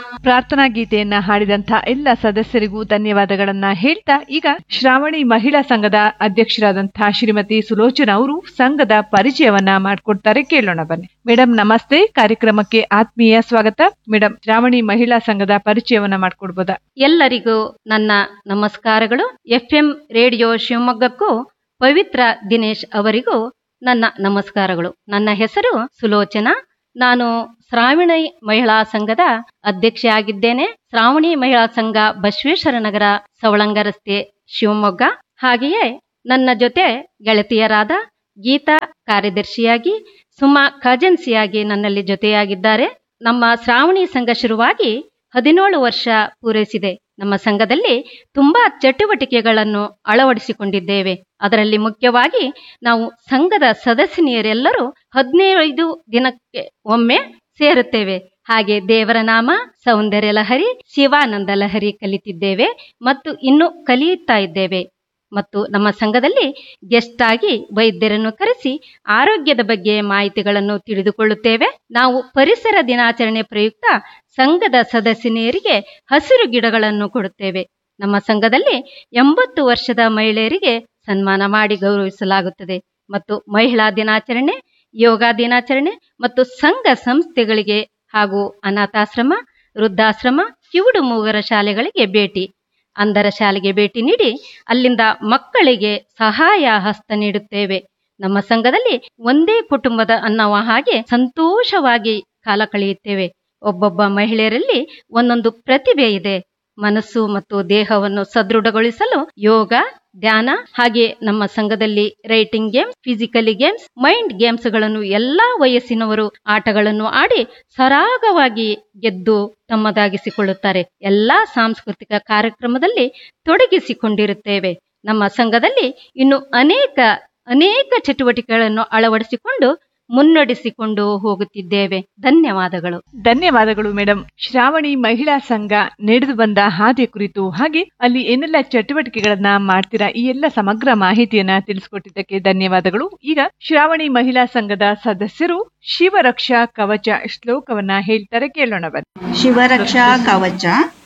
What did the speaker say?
ಪ್ರಾರ್ಥನಾ ಗೀತೆಯನ್ನ ಹಾಡಿದಂತ ಎಲ್ಲ ಸದಸ್ಯರಿಗೂ ಧನ್ಯವಾದಗಳನ್ನ ಹೇಳ್ತಾ ಈಗ ಶ್ರಾವಣಿ ಮಹಿಳಾ ಸಂಘದ ಅಧ್ಯಕ್ಷರಾದಂತಹ ಶ್ರೀಮತಿ ಸುಲೋಚನಾ ಅವರು ಸಂಘದ ಪರಿಚಯವನ್ನ ಮಾಡ್ಕೊಡ್ತಾರೆ ಕೇಳೋಣ ಬನ್ನಿ ಮೇಡಮ್ ನಮಸ್ತೆ ಕಾರ್ಯಕ್ರಮಕ್ಕೆ ಆತ್ಮೀಯ ಸ್ವಾಗತ ಮೇಡಮ್ ಶ್ರಾವಣಿ ಮಹಿಳಾ ಸಂಘದ ಪರಿಚಯವನ್ನ ಮಾಡ್ಕೊಡ್ಬೋದಾ ಎಲ್ಲರಿಗೂ ನನ್ನ ನಮಸ್ಕಾರಗಳು ಎಫ್ ಎಂ ರೇಡಿಯೋ ಶಿವಮೊಗ್ಗಕ್ಕೂ ಪವಿತ್ರ ದಿನೇಶ್ ಅವರಿಗೂ ನನ್ನ ನಮಸ್ಕಾರಗಳು ನನ್ನ ಹೆಸರು ಸುಲೋಚನಾ ನಾನು ಶ್ರಾವಣಿ ಮಹಿಳಾ ಸಂಘದ ಅಧ್ಯಕ್ಷೆ ಆಗಿದ್ದೇನೆ ಶ್ರಾವಣಿ ಮಹಿಳಾ ಸಂಘ ಬಸವೇಶ್ವರ ನಗರ ಸವಳಂಗ ರಸ್ತೆ ಶಿವಮೊಗ್ಗ ಹಾಗೆಯೇ ನನ್ನ ಜೊತೆ ಗೆಳತಿಯರಾದ ಗೀತಾ ಕಾರ್ಯದರ್ಶಿಯಾಗಿ ಸುಮಾ ಖಜನ್ಸಿಯಾಗಿ ನನ್ನಲ್ಲಿ ಜೊತೆಯಾಗಿದ್ದಾರೆ ನಮ್ಮ ಶ್ರಾವಣಿ ಸಂಘ ಶುರುವಾಗಿ ಹದಿನೇಳು ವರ್ಷ ಪೂರೈಸಿದೆ ನಮ್ಮ ಸಂಘದಲ್ಲಿ ತುಂಬಾ ಚಟುವಟಿಕೆಗಳನ್ನು ಅಳವಡಿಸಿಕೊಂಡಿದ್ದೇವೆ ಅದರಲ್ಲಿ ಮುಖ್ಯವಾಗಿ ನಾವು ಸಂಘದ ಸದಸ್ಯನಿಯರೆಲ್ಲರೂ ಹದಿನೈದು ದಿನಕ್ಕೆ ಒಮ್ಮೆ ಸೇರುತ್ತೇವೆ ಹಾಗೆ ದೇವರ ನಾಮ ಸೌಂದರ್ಯ ಲಹರಿ ಶಿವಾನಂದ ಲಹರಿ ಕಲಿತಿದ್ದೇವೆ ಮತ್ತು ಇನ್ನು ಕಲಿಯುತ್ತಾ ಇದ್ದೇವೆ ಮತ್ತು ನಮ್ಮ ಸಂಘದಲ್ಲಿ ಗೆಸ್ಟ್ ಆಗಿ ವೈದ್ಯರನ್ನು ಕರೆಸಿ ಆರೋಗ್ಯದ ಬಗ್ಗೆ ಮಾಹಿತಿಗಳನ್ನು ತಿಳಿದುಕೊಳ್ಳುತ್ತೇವೆ ನಾವು ಪರಿಸರ ದಿನಾಚರಣೆ ಪ್ರಯುಕ್ತ ಸಂಘದ ಸದಸ್ಯನಿಯರಿಗೆ ಹಸಿರು ಗಿಡಗಳನ್ನು ಕೊಡುತ್ತೇವೆ ನಮ್ಮ ಸಂಘದಲ್ಲಿ ಎಂಬತ್ತು ವರ್ಷದ ಮಹಿಳೆಯರಿಗೆ ಸನ್ಮಾನ ಮಾಡಿ ಗೌರವಿಸಲಾಗುತ್ತದೆ ಮತ್ತು ಮಹಿಳಾ ದಿನಾಚರಣೆ ಯೋಗ ದಿನಾಚರಣೆ ಮತ್ತು ಸಂಘ ಸಂಸ್ಥೆಗಳಿಗೆ ಹಾಗೂ ಅನಾಥಾಶ್ರಮ ವೃದ್ಧಾಶ್ರಮ ಕಿವುಡು ಮೂಗರ ಶಾಲೆಗಳಿಗೆ ಭೇಟಿ ಅಂಧರ ಶಾಲೆಗೆ ಭೇಟಿ ನೀಡಿ ಅಲ್ಲಿಂದ ಮಕ್ಕಳಿಗೆ ಸಹಾಯ ಹಸ್ತ ನೀಡುತ್ತೇವೆ ನಮ್ಮ ಸಂಘದಲ್ಲಿ ಒಂದೇ ಕುಟುಂಬದ ಅನ್ನುವ ಹಾಗೆ ಸಂತೋಷವಾಗಿ ಕಾಲ ಕಳೆಯುತ್ತೇವೆ ಒಬ್ಬೊಬ್ಬ ಮಹಿಳೆಯರಲ್ಲಿ ಒಂದೊಂದು ಪ್ರತಿಭೆ ಇದೆ ಮನಸ್ಸು ಮತ್ತು ದೇಹವನ್ನು ಸದೃಢಗೊಳಿಸಲು ಯೋಗ ಧ್ಯಾನ ಹಾಗೆ ನಮ್ಮ ಸಂಘದಲ್ಲಿ writing games physically games mind games ಗಳನ್ನು ಎಲ್ಲಾ ವಯಸ್ಸಿನವರು ಆಟಗಳನ್ನು ಆಡಿ ಸರಾಗವಾಗಿ ಗೆದ್ದು ತಮ್ಮದಾಗಿಸಿಕೊಳ್ಳುತ್ತಾರೆ ಎಲ್ಲಾ ಸಾಂಸ್ಕೃತಿಕ ಕಾರ್ಯಕ್ರಮದಲ್ಲಿ ತೊಡಗಿಸಿಕೊಂಡಿರುತ್ತೇವೆ ನಮ್ಮ ಸಂಘದಲ್ಲಿ ಇನ್ನು ಅನೇಕ ಅನೇಕ ಚಟುವಟಿಕೆಗಳನ್ನು ಅಳವಡಿಸಿಕೊಂಡು ಮುನ್ನಡೆಸಿಕೊಂಡು ಹೋಗುತ್ತಿದ್ದೇವೆ ಧನ್ಯವಾದಗಳು ಧನ್ಯವಾದಗಳು ಮೇಡಮ್ ಶ್ರಾವಣಿ ಮಹಿಳಾ ಸಂಘ ನಡೆದು ಬಂದ ಹಾದಿ ಕುರಿತು ಹಾಗೆ ಅಲ್ಲಿ ಏನೆಲ್ಲ ಚಟುವಟಿಕೆಗಳನ್ನ ಮಾಡ್ತೀರಾ ಈ ಎಲ್ಲ ಸಮಗ್ರ ಮಾಹಿತಿಯನ್ನ ತಿಳಿಸ್ಕೊಟ್ಟಿದ್ದಕ್ಕೆ ಧನ್ಯವಾದಗಳು ಈಗ ಶ್ರಾವಣಿ ಮಹಿಳಾ ಸಂಘದ ಸದಸ್ಯರು ಶಿವರಕ್ಷಾ ಕವಚ ಶ್ಲೋಕವನ್ನ ಹೇಳ್ತಾರೆ ಕೇಳೋಣ ಬನ್ನಿ ಶಿವರಕ್ಷಾ ಕವಚ